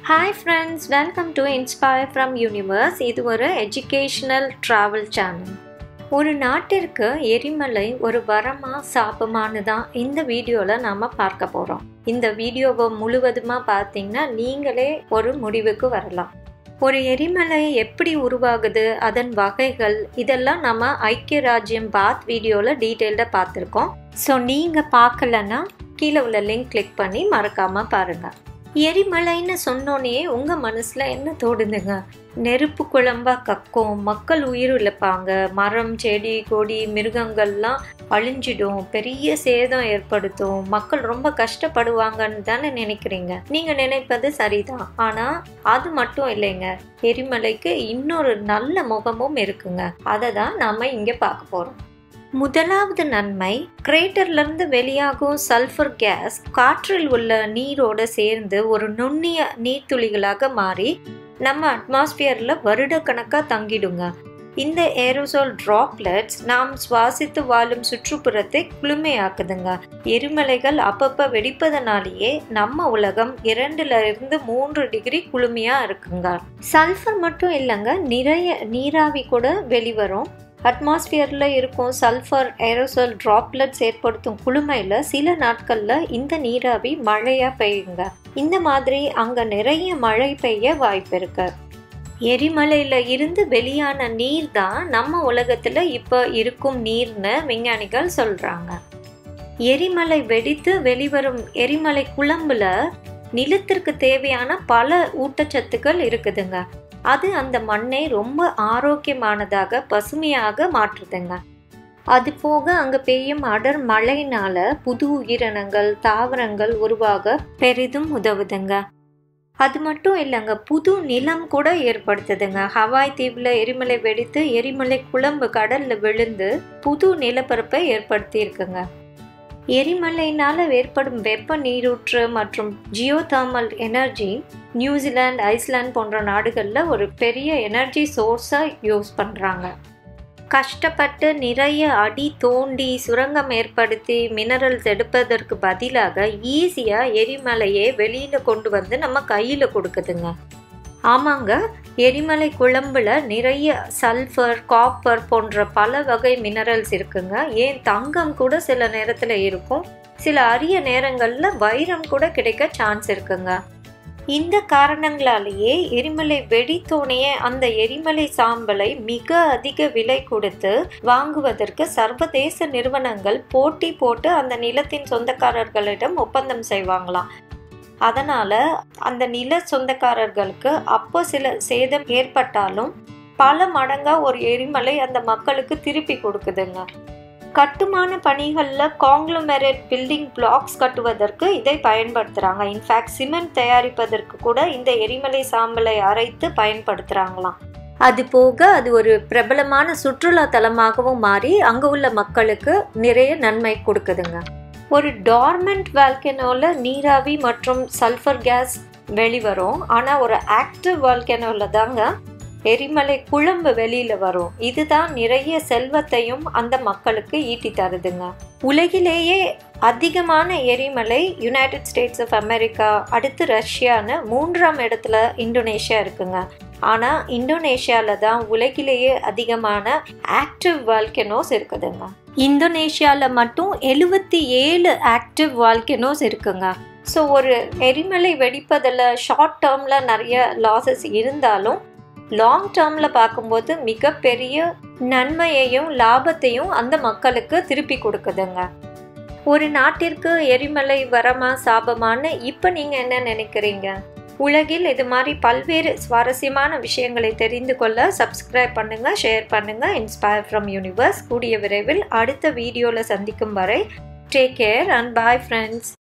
hi friends welcome to inspire from universe இது ஒரு educational travel channel ஒரு நாட்டிற்கு எரிமலை ஒரு வரமா சாபமானு தான் இந்த வீடியோவில் நாம் பார்க்க போகிறோம் இந்த வீடியோவை முழுவதுமாக பார்த்தீங்கன்னா நீங்களே ஒரு முடிவுக்கு வரலாம் ஒரு எரிமலை எப்படி உருவாகுது அதன் வகைகள் இதெல்லாம் நம்ம ஐக்கிய ராஜ்யம் பாத் வீடியோவில் டீட்டெயில்டாக பார்த்துருக்கோம் ஸோ நீங்கள் பார்க்கலன்னா கீழே உள்ள லிங்க் கிளிக் பண்ணி மறக்காமல் பாருங்கள் எரிமலைன்னு சொன்னோன்னே உங்கள் மனசில் என்ன தோடுதுங்க நெருப்பு குழம்பா கக்கும் மக்கள் உயிர் இழப்பாங்க மரம் செடி கொடி மிருகங்கள்லாம் அழிஞ்சிடும் பெரிய சேதம் ஏற்படுத்தும் மக்கள் ரொம்ப கஷ்டப்படுவாங்கன்னு தானே நினைக்கிறீங்க நீங்க நினைப்பது சரிதான் ஆனா அது மட்டும் இல்லைங்க எரிமலைக்கு இன்னொரு நல்ல முகமும் இருக்குங்க அதை தான் நாம இங்க பார்க்க போறோம் முதலாவது நன்மை கிரேட்டர்லேருந்து வெளியாகும் சல்ஃபர் கேஸ் காற்றில் உள்ள நீரோட சேர்ந்து ஒரு நுண்ணிய நீர்த்துளிகளாக மாறி நம்ம அட்மாஸ்பியரில் வருடக்கணக்காக தங்கிடுங்க இந்த ஏரோசோல் ட்ராப்லெட்ஸ் நாம் சுவாசித்து வாழும் சுற்றுப்புறத்தை குளுமையாக்குதுங்க எரிமலைகள் அப்பப்போ வெடிப்பதனாலேயே நம்ம உலகம் இரண்டுல இருந்து மூன்று டிகிரி குளுமையா இருக்குங்க சல்ஃபர் மட்டும் இல்லைங்க நிறைய நீராவி கூட வெளிவரும் அட்மாஸ்பியரில் இருக்கும் சல்ஃபர் ஏரோசோல் ட்ராப்லெட்ஸ் ஏற்படுத்தும் குளுமையில் சில நாட்களில் இந்த நீராவி மழையாக பெய்யுங்க இந்த மாதிரி அங்கே நிறைய மழை பெய்ய வாய்ப்பு இருக்கு எரிமலையில் இருந்து வெளியான நீர் தான் நம்ம உலகத்தில் இப்போ இருக்கும் நீர்னு விஞ்ஞானிகள் சொல்கிறாங்க எரிமலை வெடித்து வெளிவரும் எரிமலை குழம்புல நிலத்திற்கு தேவையான பல ஊட்டச்சத்துக்கள் இருக்குதுங்க அது அந்த மண்ணை ரொம்ப ஆரோக்கியமானதாக பசுமையாக மாற்றுதுங்க அது போக அங்கே பெய்யும் அடர் மழையினால புது உயிரினங்கள் தாவரங்கள் உருவாக பெரிதும் உதவுதுங்க அது மட்டும் இல்லைங்க புது நிலம் கூட ஏற்படுத்துதுங்க ஹவாய் தீவில் எரிமலை வெடித்து எரிமலை குழம்பு கடல்ல விழுந்து புது நிலப்பரப்பை ஏற்படுத்தி இருக்குங்க எரிமலையினால் ஏற்படும் வெப்ப நீரூற்று மற்றும் ஜியோதார்மல் எனர்ஜி நியூசிலாந்து ஐஸ்லாந்து போன்ற நாடுகளில் ஒரு பெரிய எனர்ஜி சோர்ஸாக யூஸ் பண்ணுறாங்க கஷ்டப்பட்டு நிறைய அடி தோண்டி சுரங்கம் ஏற்படுத்தி மினரல்ஸ் எடுப்பதற்கு பதிலாக ஈஸியாக எரிமலையே வெளியில் கொண்டு வந்து நம்ம கையில் கொடுக்குதுங்க ஆமாங்க எரிமலை குழம்புல நிறைய சல்ஃபர் காப்பர் போன்ற பல வகை மினரல்ஸ் இருக்குங்க ஏன் தங்கம் கூட சில நேரத்தில் இருக்கும் சில அரிய நேரங்களில் வைரம் கூட கிடைக்க சான்ஸ் இருக்குங்க இந்த காரணங்களாலேயே எரிமலை வெடித்தோனையே அந்த எரிமலை சாம்பலை மிக அதிக விலை கொடுத்து வாங்குவதற்கு சர்வதேச நிறுவனங்கள் போட்டி போட்டு அந்த நிலத்தின் சொந்தக்காரர்களிடம் ஒப்பந்தம் செய்வாங்களாம் அதனால அந்த நில சொந்தக்காரர்களுக்கு அப்போ சில சேதம் ஏற்பட்டாலும் பல மடங்கா ஒரு எரிமலை அந்த மக்களுக்கு திருப்பி கொடுக்குதுங்க கட்டுமான பணிகளில் காங்க்ளோமெரேட் பில்டிங் பிளாக்ஸ் கட்டுவதற்கு இதை பயன்படுத்துகிறாங்க இன்ஃபேக்ட் சிமெண்ட் தயாரிப்பதற்கு கூட இந்த எரிமலை சாம்பலை அரைத்து பயன்படுத்துகிறாங்களாம் அது போக அது ஒரு பிரபலமான சுற்றுலா தலமாகவும் மாறி அங்கே உள்ள மக்களுக்கு நிறைய நன்மை கொடுக்குதுங்க ஒரு டார்மெண்ட் வால்கனோவில் நீராவி மற்றும் சல்ஃபர் கேஸ் வெளிவரும் ஆனால் ஒரு ஆக்டிவ் வால்கனோவில் தாங்க எரிமலை குழம்பு வெளியில வரும் இதுதான் நிறைய செல்வத்தையும் அந்த மக்களுக்கு ஈட்டி தருதுங்க உலகிலேயே அதிகமான எரிமலை யுனைடெட் ஸ்டேட்ஸ் ஆஃப் அமெரிக்கா அடுத்து ரஷ்யான்னு மூன்றாம் இடத்துல இந்தோனேஷியா இருக்குங்க ஆனால் இந்தோனேஷியாவில் தான் உலகிலேயே அதிகமான ஆக்டிவ் வால்கனோஸ் இருக்குதுங்க இந்தோனேஷியாவில் மட்டும் எழுபத்தி ஏழு ஆக்டிவ் வால்கனோஸ் இருக்குங்க ஸோ ஒரு எரிமலை வெடிப்பதில் ஷார்ட் டேர்மில் நிறைய லாசஸ் இருந்தாலும் லாங் டேர்மில் பார்க்கும்போது மிகப்பெரிய நன்மையையும் லாபத்தையும் அந்த மக்களுக்கு திருப்பி கொடுக்குதுங்க ஒரு நாட்டிற்கு எரிமலை வரமா சாபமானு இப்போ நீங்கள் என்ன நினைக்கிறீங்க உலகில் இது மாதிரி பல்வேறு சுவாரஸ்யமான விஷயங்களை தெரிந்து கொள்ள சப்ஸ்கிரைப் பண்ணுங்க ஷேர் பண்ணுங்க இன்ஸ்பயர் ஃப்ரம் யூனிவர்ஸ் கூடிய விரைவில் அடுத்த வீடியோவில் சந்திக்கும் வரை take care and bye friends